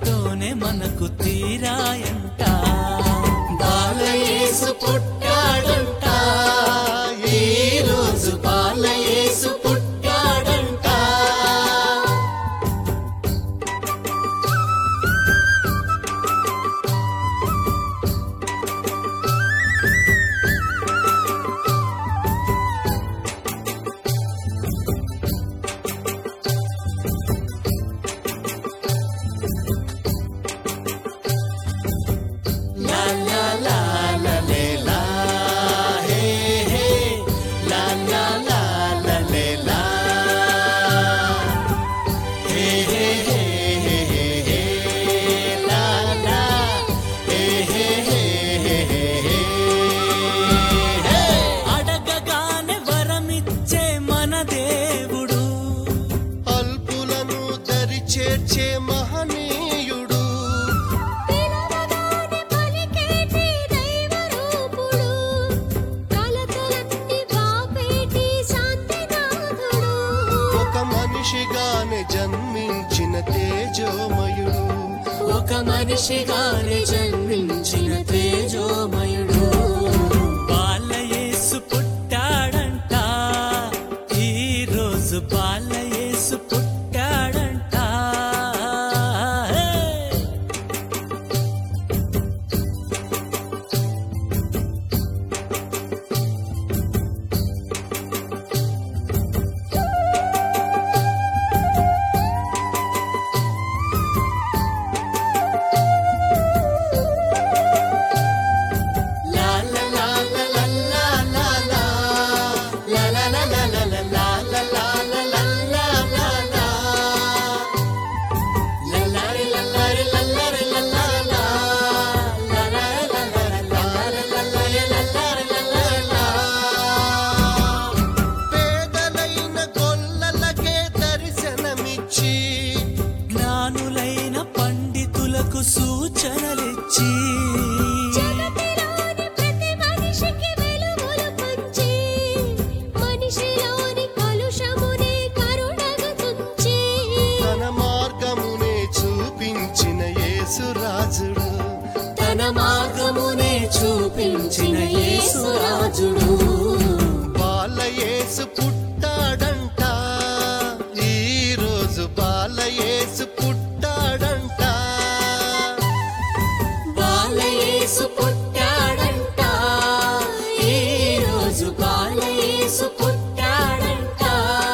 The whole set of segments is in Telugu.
లేఖతోనే మనకు తీరాయంట బాలయేసు పుట్టాడంట ఈ రోజు బాలయేసు పుట్టాడంట లా లా లా లా లే లా హే హే లా లా లా లా లే లా హే హే హే హే హే హే లా లా హే హే హే హే హే హే హే అడగగానే వరమిచ్చే మన దేవుడు అల్పులను దరి చేర్చే మహనీయుడు పిలవగానే పలికేటి దైవరూపుడు, కలతలన్నీ బాపేటి శాంతినాథుడు. ఒక మనిషిగానే జన్మించిన తేజోమయుడు ఒక మనిషిగానే జన్మించిన తేజోమయుడు బాలయేసు పుట్టాడంట ఈ రోజు బాలయేసు పుట్టాడంట హే! లా లా లా లా లా లా లా లా. లా లా లా లా లా లా లా లా లా లా లా లా లా లా. లల్లారి లల్లారి లల్లారి లల్లా లా. లల్లారి లల్లారి లల్లారి లల్లారి లల్లారి లల్లా లా. పేదలైన గొల్లలకే దర్శనమిచ్చి జ్ఞానులైన పండితులకు సూచనలిచ్చి జగతిలోని ప్రతి మనిషికి వెలుగులు పంచి, మనిషిలోని కలుషమునే కరుణగా తుంచి, తన మార్గమునే చూపించిన యేసురాజుడు తన మార్గమునే చూపించిన యేసురాజుడు బాలయేసు పుట్టాడంట ఈ రోజు బాలయేసు పుట్టాడంట బాలయేసు పుట్టాడంట ఈ రోజు బాలయేసు పుట్టాడంట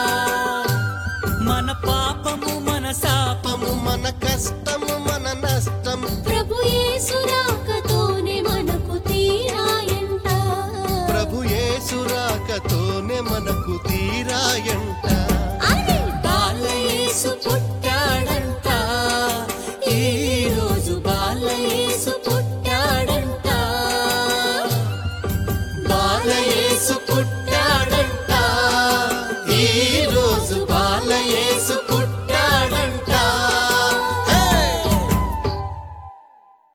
మన పాపము మన శాపము పాపము మన కష్టము మన నష్టం ప్రభు యేసు రాకతోనే మనకు తీరాయంట ప్రభు యేసురాకతోనే మనకు తీరాయంట అరే బాలయేసు పుట్టాడంట ఈ రోజు బాలయేసు పుట్టాడంట బాలయేసు పుట్టాడంట ఈ